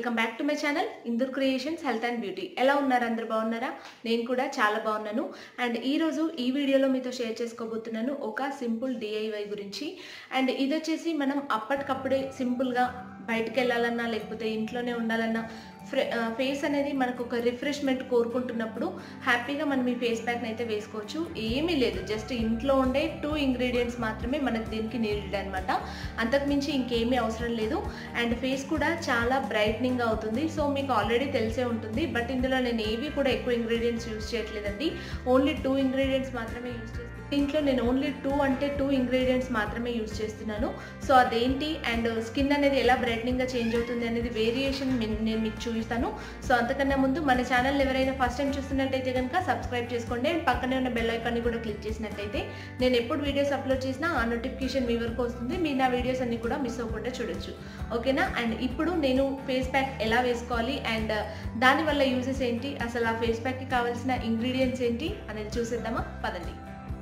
welcome back to my channel Indur Creations health and beauty ఎలా ఉన్నారు అందరు బాగున్నారా నేను కూడా చాలా బాగున్నాను అండ్ ఈ రోజు ఈ వీడియోలో మీతో షేర్ చేసుకోబోతున్నాను ఒక సింపుల్ డిఐవై గురించి అండ్ ఇది వచ్చేసి మనం అప్పటికప్పుడే సింపుల్గా బయటకు వెళ్ళాలన్నా లేకపోతే ఇంట్లోనే ఉండాలన్నా ఫేస్ అనేది మనకు ఒక రిఫ్రెష్మెంట్ కోరుకుంటున్నప్పుడు హ్యాపీగా మనం ఈ ఫేస్ ప్యాక్ని అయితే వేసుకోవచ్చు ఏమీ లేదు జస్ట్ ఇంట్లో ఉండే టూ ఇంగ్రీడియంట్స్ మాత్రమే మనకు దీనికి నీడెడ్ అనమాట అంతకుమించి ఇంకేమీ అవసరం లేదు అండ్ ఫేస్ కూడా చాలా బ్రైట్నింగ్ అవుతుంది సో మీకు ఆల్రెడీ తెలిసే ఉంటుంది బట్ ఇందులో నేను ఏవి కూడా ఎక్కువ ఇంగ్రీడియంట్స్ యూస్ చేయట్లేదండి ఓన్లీ టూ ఇంగ్రీడియంట్స్ మాత్రమే యూస్ చేస్తాను దీంట్లో నేను ఓన్లీ టూ అంటే టూ ఇంగ్రీడియంట్స్ మాత్రమే యూస్ చేస్తున్నాను సో అదేంటి అండ్ స్కిన్ అనేది ఎలా బ్రైట్నింగ్గా చేంజ్ అవుతుంది అనేది వేరియేషన్ నేను మీకు చూపిస్తాను సో అంతకన్నా ముందు మన ఛానల్ ఎవరైనా ఫస్ట్ టైం చూస్తున్నట్టయితే కనుక సబ్స్క్రైబ్ చేసుకోండి అండ్ పక్కనే ఉన్న బెల్ ఐకాన్ని కూడా క్లిక్ చేసినట్టయితే నేను ఎప్పుడు వీడియోస్ అప్లోడ్ చేసినా ఆ నోటిఫికేషన్ మీ వరకు వస్తుంది మీరు నా వీడియోస్ అన్ని కూడా మిస్ అవ్వకుండా చూడొచ్చు ఓకేనా అండ్ ఇప్పుడు నేను ఫేస్ ప్యాక్ ఎలా వేసుకోవాలి అండ్ దానివల్ల యూజెస్ ఏంటి అసలు ఆ ఫేస్ ప్యాక్కి కావాల్సిన ఇంగ్రీడియంట్స్ ఏంటి అనేది చూసేద్దామా పదండి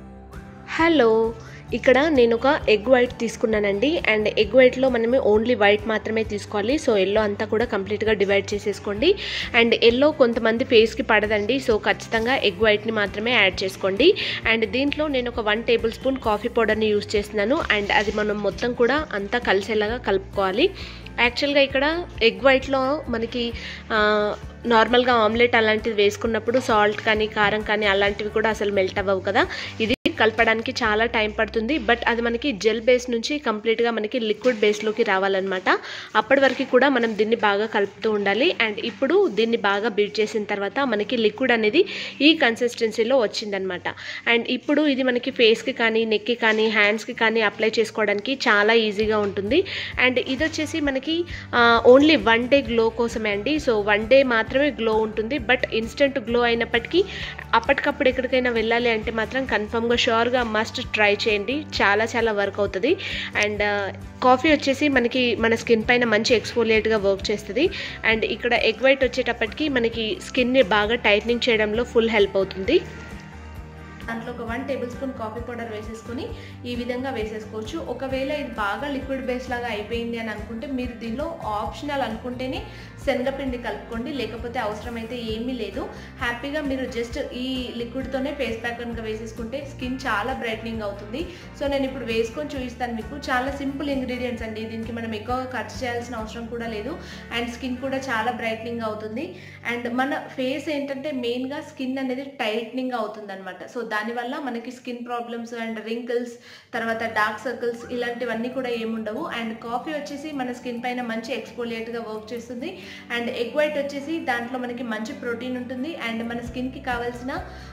హలో ఇక్కడ నేను ఒక ఎగ్ వైట్ తీసుకున్నానండి అండ్ ఎగ్ వైట్లో మనమే ఓన్లీ వైట్ మాత్రమే తీసుకోవాలి సో ఎల్లో అంతా కూడా కంప్లీట్గా డివైడ్ చేసేసుకోండి అండ్ ఎల్లో కొంతమంది ఫేస్కి పడదండి సో ఖచ్చితంగా ఎగ్ వైట్ని మాత్రమే యాడ్ చేసుకోండి అండ్ దీంట్లో నేను ఒక వన్ టేబుల్ స్పూన్ కాఫీ పౌడర్ని యూస్ చేస్తున్నాను అండ్ అది మనం మొత్తం కూడా అంతా కలిసేలాగా కలుపుకోవాలి యాక్చువల్గా ఇక్కడ ఎగ్ వైట్లో మనకి నార్మల్గా ఆమ్లెట్ అలాంటివి వేసుకున్నప్పుడు సాల్ట్ కానీ కారం కానీ అలాంటివి కూడా అసలు మెల్ట్ అవ్వవు కదా ఇది కలపడానికి చాలా టైం పడుతుంది బట్ అది మనకి జెల్ బేస్ నుంచి కంప్లీట్గా మనకి లిక్విడ్ బేస్లోకి రావాలన్నమాట అప్పటి వరకు కూడా మనం దీన్ని బాగా కలుపుతూ ఉండాలి అండ్ ఇప్పుడు దీన్ని బాగా బీట్ చేసిన తర్వాత మనకి లిక్విడ్ అనేది ఈ కన్సిస్టెన్సీలో వచ్చిందనమాట అండ్ ఇప్పుడు ఇది మనకి ఫేస్కి కానీ నెక్కి కానీ హ్యాండ్స్కి కానీ అప్లై చేసుకోవడానికి చాలా ఈజీగా ఉంటుంది అండ్ ఇది వచ్చేసి మనకి ఓన్లీ వన్ డే గ్లో కోసమే అండి సో వన్ డే మాత్రమే గ్లో ఉంటుంది బట్ ఇన్స్టెంట్ గ్లో అయినప్పటికీ అప్పటికప్పుడు ఎక్కడికైనా వెళ్ళాలి అంటే మాత్రం కన్ఫర్మ్గా షూర్గా మస్ట్ ట్రై చేయండి చాలా చాలా వర్క్ అవుతుంది అండ్ కాఫీ వచ్చేసి మనకి మన స్కిన్ పైన మంచి ఎక్స్ఫోలియేట్గా వర్క్ చేస్తుంది అండ్ ఇక్కడ ఎగ్ వైట్ వచ్చేటప్పటికి మనకి స్కిన్ని బాగా టైట్నింగ్ చేయడంలో ఫుల్ హెల్ప్ అవుతుంది దాంట్లో ఒక one tablespoon coffee powder వేసేసుకొని ఈ విధంగా వేసేసుకోవచ్చు ఒకవేళ ఇది బాగా లిక్విడ్ బేస్ లాగా అయిపోయింది అని అనుకుంటే మీరు దీనిలో ఆప్షనల్ అనుకుంటేనే శనగపిండి కలుపుకోండి లేకపోతే అవసరమైతే ఏమీ లేదు హ్యాపీగా మీరు జస్ట్ ఈ లిక్విడ్తోనే ఫేస్ ప్యాక్ కనుక వేసేసుకుంటే స్కిన్ చాలా బ్రైట్నింగ్ అవుతుంది సో నేను ఇప్పుడు వేసుకొని చూపిస్తాను మీకు చాలా సింపుల్ ఇంగ్రీడియంట్స్ అండి దీనికి మనం ఎక్కువ ఖర్చు చేయాల్సిన అవసరం కూడా లేదు అండ్ స్కిన్ కూడా చాలా బ్రైట్నింగ్ అవుతుంది అండ్ మన ఫేస్ ఏంటంటే మెయిన్గా స్కిన్ అనేది టైట్నింగ్ అవుతుంది అనమాట సో దానివల్ల మనకి స్కిన్ ప్రాబ్లమ్స్ అండ్ రింకిల్స్ తర్వాత డార్క్ సర్కిల్స్ ఇలాంటివన్నీ కూడా ఏముండవు అండ్ కాఫీ వచ్చేసి మన స్కిన్ పైన మంచి ఎక్స్పోలియేట్గా వర్క్ చేస్తుంది అండ్ ఎగ్ వైట్ వచ్చేసి దాంట్లో మనకి మంచి ప్రోటీన్ ఉంటుంది అండ్ మన స్కిన్కి కావాల్సిన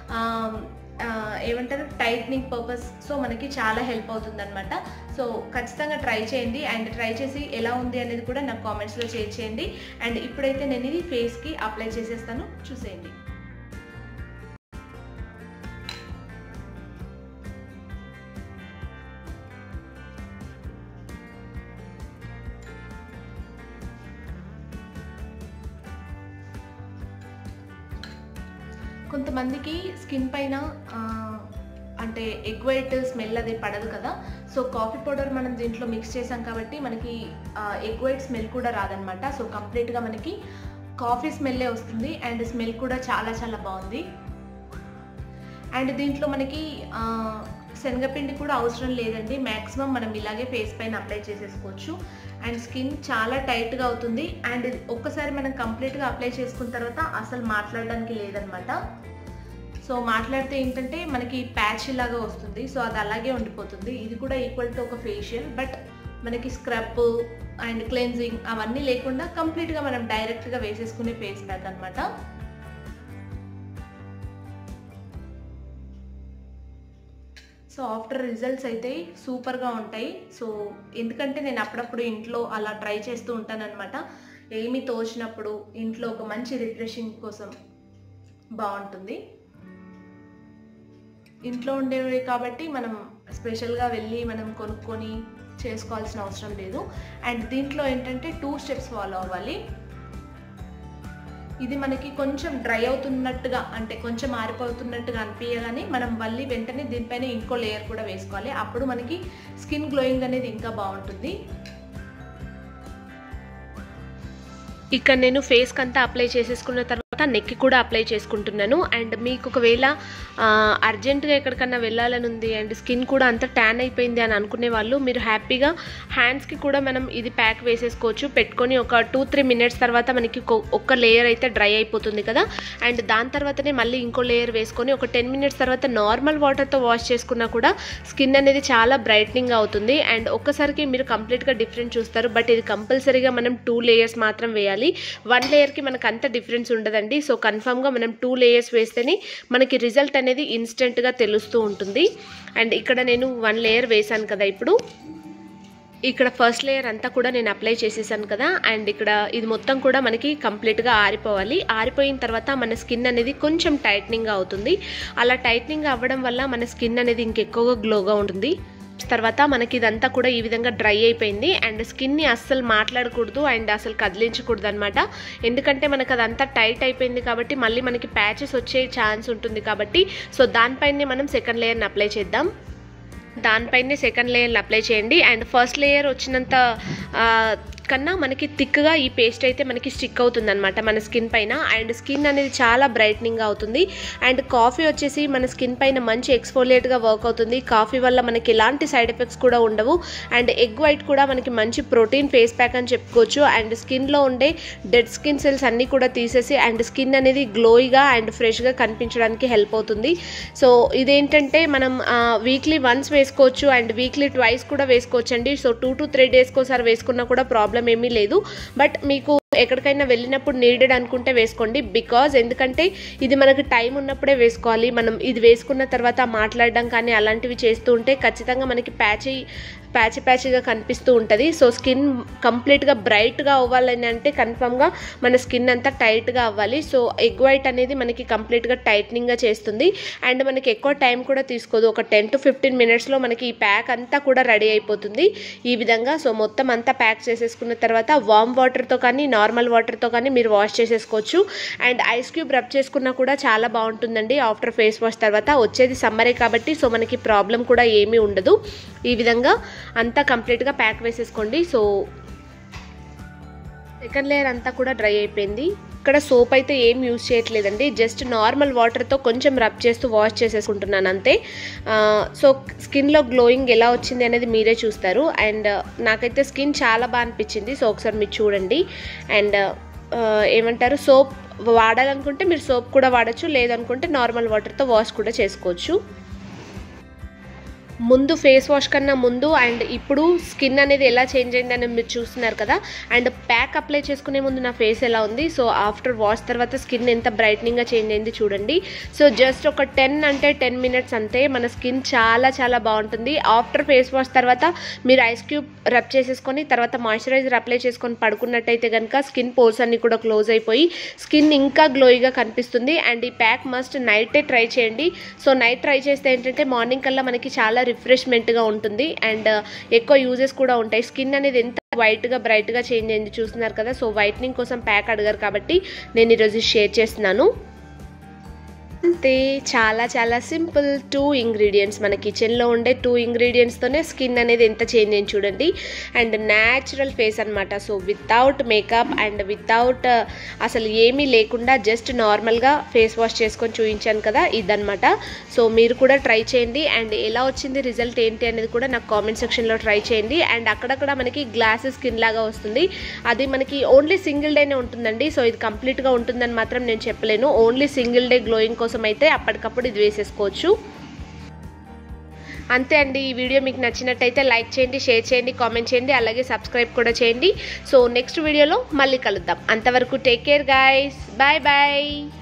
ఏమంటారు టైట్నింగ్ పర్పస్ సో మనకి చాలా హెల్ప్ అవుతుంది అనమాట సో ఖచ్చితంగా ట్రై చేయండి అండ్ ట్రై చేసి ఎలా ఉంది అనేది కూడా నాకు కామెంట్స్లో షేర్ చేయండి అండ్ ఇప్పుడైతే నేను ఇది ఫేస్కి అప్లై చేసేస్తాను చూసేయండి కొంతమందికి స్కిన్ పైన అంటే ఎగ్ వైట్ స్మెల్ అది పడదు కదా సో కాఫీ పౌడర్ మనం దీంట్లో మిక్స్ చేసాం కాబట్టి మనకి ఎగ్ వైట్ స్మెల్ కూడా రాదనమాట సో కంప్లీట్గా మనకి కాఫీ స్మెల్లే వస్తుంది అండ్ స్మెల్ కూడా చాలా చాలా బాగుంది అండ్ దీంట్లో మనకి శనగపిండి కూడా అవసరం లేదండి మ్యాక్సిమం మనం ఇలాగే ఫేస్ పైన అప్లై చేసేసుకోవచ్చు అండ్ స్కిన్ చాలా టైట్గా అవుతుంది అండ్ ఒక్కసారి మనం కంప్లీట్గా అప్లై చేసుకున్న తర్వాత అసలు మాట్లాడడానికి లేదనమాట సో మాట్లాడితే ఏంటంటే మనకి ప్యాచ్ లాగా వస్తుంది సో అది అలాగే ఉండిపోతుంది ఇది కూడా ఈక్వల్ టు ఒక ఫేషియల్ బట్ మనకి స్క్రబ్ అండ్ క్లెన్జింగ్ అవన్నీ లేకుండా కంప్లీట్గా మనం డైరెక్ట్గా వేసేసుకునే ఫేస్ ప్యాక్ అనమాట సో ఆఫ్టర్ రిజల్ట్స్ అయితే సూపర్గా ఉంటాయి సో ఎందుకంటే నేను అప్పుడప్పుడు ఇంట్లో అలా ట్రై చేస్తూ ఉంటానన్నమాట ఏమి తోచినప్పుడు ఇంట్లో ఒక మంచి రిఫ్రెషింగ్ కోసం బాగుంటుంది ఇంట్లో ఉండేవి కాబట్టి మనం స్పెషల్గా వెళ్ళి మనం కొనుక్కొని చేసుకోవాల్సిన అవసరం లేదు అండ్ దీంట్లో ఏంటంటే టూ స్టెప్స్ ఫాలో అవ్వాలి ఇది మనకి కొంచెం డ్రై అవుతున్నట్టుగా అంటే కొంచెం ఆరిపోతున్నట్టుగా అనిపించగానే మనం మళ్ళీ వెంటనే దీనిపైన ఇంకో లేయర్ కూడా వేసుకోవాలి అప్పుడు మనకి స్కిన్ గ్లోయింగ్ అనేది ఇంకా బాగుంటుంది ఇక్కడ నేను ఫేస్కి అంతా అప్లై చేసేసుకున్న తర్వాత నెక్కి కూడా అప్లై చేసుకుంటున్నాను అండ్ మీకు ఒకవేళ అర్జెంటుగా ఎక్కడికన్నా వెళ్ళాలని ఉంది అండ్ స్కిన్ కూడా అంత ట్యాన్ అయిపోయింది అని అనుకునే వాళ్ళు మీరు హ్యాపీగా హ్యాండ్స్కి కూడా మనం ఇది ప్యాక్ వేసేసుకోవచ్చు పెట్టుకొని ఒక టూ త్రీ మినిట్స్ తర్వాత మనకి కొ- ఒక్క లేయర్ అయితే డ్రై అయిపోతుంది కదా అండ్ దాని తర్వాతనే మళ్ళీ ఇంకో లేయర్ వేసుకొని ఒక టెన్ మినిట్స్ తర్వాత నార్మల్ వాటర్తో వాష్ చేసుకున్నా కూడా స్కిన్ అనేది చాలా బ్రైట్నింగ్ అవుతుంది అండ్ ఒక్కసారికి మీరు కంప్లీట్గా డిఫరెన్స్ చూస్తారు బట్ ఇది కంపల్సరీగా మనం టూ లేయర్స్ మాత్రం వేయాలి వన్ లేయర్కి మనకు అంత డిఫరెన్స్ ఉండదండి సో కన్ఫామ్గా మనం టూ లేయర్స్ వేస్తేనే మనకి రిజల్ట్ అనేది ఇన్స్టెంట్గా తెలుస్తూ ఉంటుంది అండ్ ఇక్కడ నేను వన్ లేయర్ వేశాను కదా ఇప్పుడు ఇక్కడ ఫస్ట్ లేయర్ అంతా కూడా నేను అప్లై చేసేసాను కదా అండ్ ఇక్కడ ఇది మొత్తం కూడా మనకి కంప్లీట్గా ఆరిపోవాలి ఆరిపోయిన తర్వాత మన స్కిన్ అనేది కొంచెం టైట్నింగ్ అవుతుంది అలా టైట్నింగ్ అవ్వడం వల్ల మన స్కిన్ అనేది ఇంకెక్కువగా గ్లోగా ఉంటుంది తర్వాత మనకి ఇదంతా కూడా ఈ విధంగా డ్రై అయిపోయింది అండ్ స్కిన్ని అస్సలు మాట్లాడకూడదు అండ్ అసలు కదిలించకూడదు అనమాట ఎందుకంటే మనకు అదంతా టైట్ అయిపోయింది కాబట్టి మళ్ళీ మనకి ప్యాచెస్ వచ్చే ఛాన్స్ ఉంటుంది కాబట్టి సో దానిపైనే మనం సెకండ్ లేయర్ని అప్లై చేద్దాం దానిపైనే సెకండ్ లేయర్ని అప్లై చేయండి అండ్ ఫస్ట్ లేయర్ వచ్చినంత ఆ, కన్నా మనకి థిక్గా ఈ పేస్ట్ అయితే మనకి స్టిక్ అవుతుంది అనమాట మన స్కిన్ పైన అండ్ స్కిన్ అనేది చాలా బ్రైట్నింగ్ అవుతుంది అండ్ కాఫీ వచ్చేసి మన స్కిన్ పైన మంచి ఎక్స్ఫోలియేట్గా వర్క్ అవుతుంది కాఫీ వల్ల మనకి ఎలాంటి సైడ్ ఎఫెక్ట్స్ కూడా ఉండవు అండ్ ఎగ్ వైట్ కూడా మనకి మంచి ప్రోటీన్ ఫేస్ ప్యాక్ అని చెప్పుకోవచ్చు అండ్ స్కిన్లో ఉండే డెడ్ స్కిన్ సెల్స్ అన్నీ కూడా తీసేసి అండ్ స్కిన్ అనేది గ్లోయిగా అండ్ ఫ్రెష్గా కనిపించడానికి హెల్ప్ అవుతుంది సో ఇదేంటంటే మనం వీక్లీ వన్స్ వేసుకోవచ్చు అండ్ వీక్లీ ట్వైస్ కూడా వేసుకోవచ్చు అండి సో టూ టు త్రీ డేస్కి ఒకసారి వేసుకున్నా కూడా ప్రాబ్లం ఏమీ లేదు బట్ మీకు ఎక్కడికైనా వెళ్ళినప్పుడు నీడెడ్ అనుకుంటే వేసుకోండి బికాజ్ ఎందుకంటే ఇది మనకి టైం ఉన్నప్పుడే వేసుకోవాలి మనం ఇది వేసుకున్న తర్వాత మాట్లాడడం కానీ అలాంటివి చేస్తూ ఉంటే ఖచ్చితంగా మనకి ప్యాచ్ ప్యాచ్ ప్యాచ్గా కనిపిస్తూ ఉంటుంది సో స్కిన్ కంప్లీట్గా బ్రైట్గా అవ్వాలని అంటే కన్ఫామ్గా మన స్కిన్ అంతా టైట్గా అవ్వాలి సో ఎగ్ వైట్ అనేది మనకి కంప్లీట్గా టైట్నింగ్గా చేస్తుంది అండ్ మనకి ఎక్కువ టైం కూడా తీసుకోదు ఒక టెన్ టు ఫిఫ్టీన్ మినిట్స్లో మనకి ఈ ప్యాక్ అంతా కూడా రెడీ అయిపోతుంది ఈ విధంగా సో మొత్తం అంతా ప్యాక్ చేసేసుకున్న తర్వాత వామ్ వాటర్తో కానీ నార్మల్ వాటర్తో కానీ మీరు వాష్ చేసేసుకోవచ్చు అండ్ ఐస్ క్యూబ్ రబ్ చేసుకున్నా కూడా చాలా బాగుంటుందండి ఆఫ్టర్ ఫేస్ వాష్ తర్వాత వచ్చేది సమ్మరే కాబట్టి సో మనకి ప్రాబ్లం కూడా ఏమీ ఉండదు ఈ విధంగా అంతా కంప్లీట్గా ప్యాక్ వేసేసుకోండి సో సెకండ్ లేయర్ అంతా కూడా డ్రై అయిపోయింది ఇక్కడ సోప్ అయితే ఏం యూజ్ చేయట్లేదండి జస్ట్ నార్మల్ వాటర్తో కొంచెం రబ్ చేస్తూ వాష్ చేసేసుకుంటున్నాను అంతే ఆ, సో స్కిన్లో గ్లోయింగ్ ఎలా వచ్చింది అనేది మీరే చూస్తారు అండ్ నాకైతే స్కిన్ చాలా బాగా అనిపించింది సో ఒకసారి మీరు చూడండి అండ్ ఆ, ఏమంటారు సోప్ వాడాలనుకుంటే మీరు సోప్ కూడా వాడచ్చు లేదనుకుంటే నార్మల్ వాటర్తో వాష్ కూడా చేసుకోవచ్చు ముందు ఫేస్ వాష్ కన్నా ముందు అండ్ ఇప్పుడు స్కిన్ అనేది ఎలా చేంజ్ అయిందని మీరు చూస్తున్నారు కదా అండ్ ప్యాక్ అప్లై చేసుకునే ముందు నా ఫేస్ ఎలా ఉంది సో ఆఫ్టర్ వాష్ తర్వాత స్కిన్ ఎంత బ్రైట్నింగ్గా చేంజ్ అయింది చూడండి సో జస్ట్ ఒక టెన్ అంటే టెన్ మినిట్స్ అంతే మన స్కిన్ చాలా చాలా బాగుంటుంది ఆఫ్టర్ ఫేస్ వాష్ తర్వాత మీరు ఐస్ క్యూబ్ రబ్ చేసేసుకొని తర్వాత మాయిశ్చరైజర్ అప్లై చేసుకొని పడుకున్నట్టయితే కనుక స్కిన్ పోర్స్ అన్ని కూడా క్లోజ్ అయిపోయి స్కిన్ ఇంకా గ్లోయిగా కనిపిస్తుంది అండ్ ఈ ప్యాక్ మస్ట్ నైటే ట్రై చేయండి సో నైట్ ట్రై చేస్తే ఏంటంటే మార్నింగ్ కల్లా మనకి చాలా రిఫ్రెష్మెంట్గా ఉంటుంది అండ్ ఎక్కువ యూజెస్ కూడా ఉంటాయి స్కిన్ అనేది ఎంత వైట్గా బ్రైట్గా చేంజ్ అయింది చూస్తున్నారు కదా సో వైట్నింగ్ కోసం ప్యాక్ అడిగారు కాబట్టి నేను ఈరోజు షేర్ చేస్తున్నాను అంతే చాలా చాలా సింపుల్ టూ ఇంగ్రీడియంట్స్ మన కిచెన్లో ఉండే టూ ఇంగ్రీడియంట్స్తోనే స్కిన్ అనేది ఎంత చేంజ్ అయింది చూడండి అండ్ న్యాచురల్ ఫేస్ అనమాట so without makeup and without అసలు ఏమీ లేకుండా జస్ట్ నార్మల్గా ఫేస్ వాష్ చేసుకొని చూపించాను కదా ఇదనమాట సో మీరు కూడా ట్రై చేయండి అండ్ ఎలా వచ్చింది రిజల్ట్ ఏంటి అనేది కూడా నాకు కామెంట్ సెక్షన్లో ట్రై చేయండి అండ్ అక్కడక్కడ మనకి గ్లాస్ స్కిన్ లాగా వస్తుంది అది మనకి ఓన్లీ సింగిల్ డేనే ఉంటుందండి సో ఇది కంప్లీట్గా ఉంటుందని మాత్రం నేను చెప్పలేను ఓన్లీ సింగిల్ డే గ్లోయింగ్ కోసం అయితే అప్పటికప్పుడు ఇది వేసేసుకోవచ్చు అంతే అండి ఈ వీడియో మీకు నచ్చినట్టయితే లైక్ చేయండి షేర్ చేయండి కామెంట్ చేయండి అలాగే సబ్స్క్రైబ్ కూడా చేయండి సో నెక్స్ట్ వీడియోలో మళ్ళీ కలుద్దాం అంతవరకు take care guys bye bye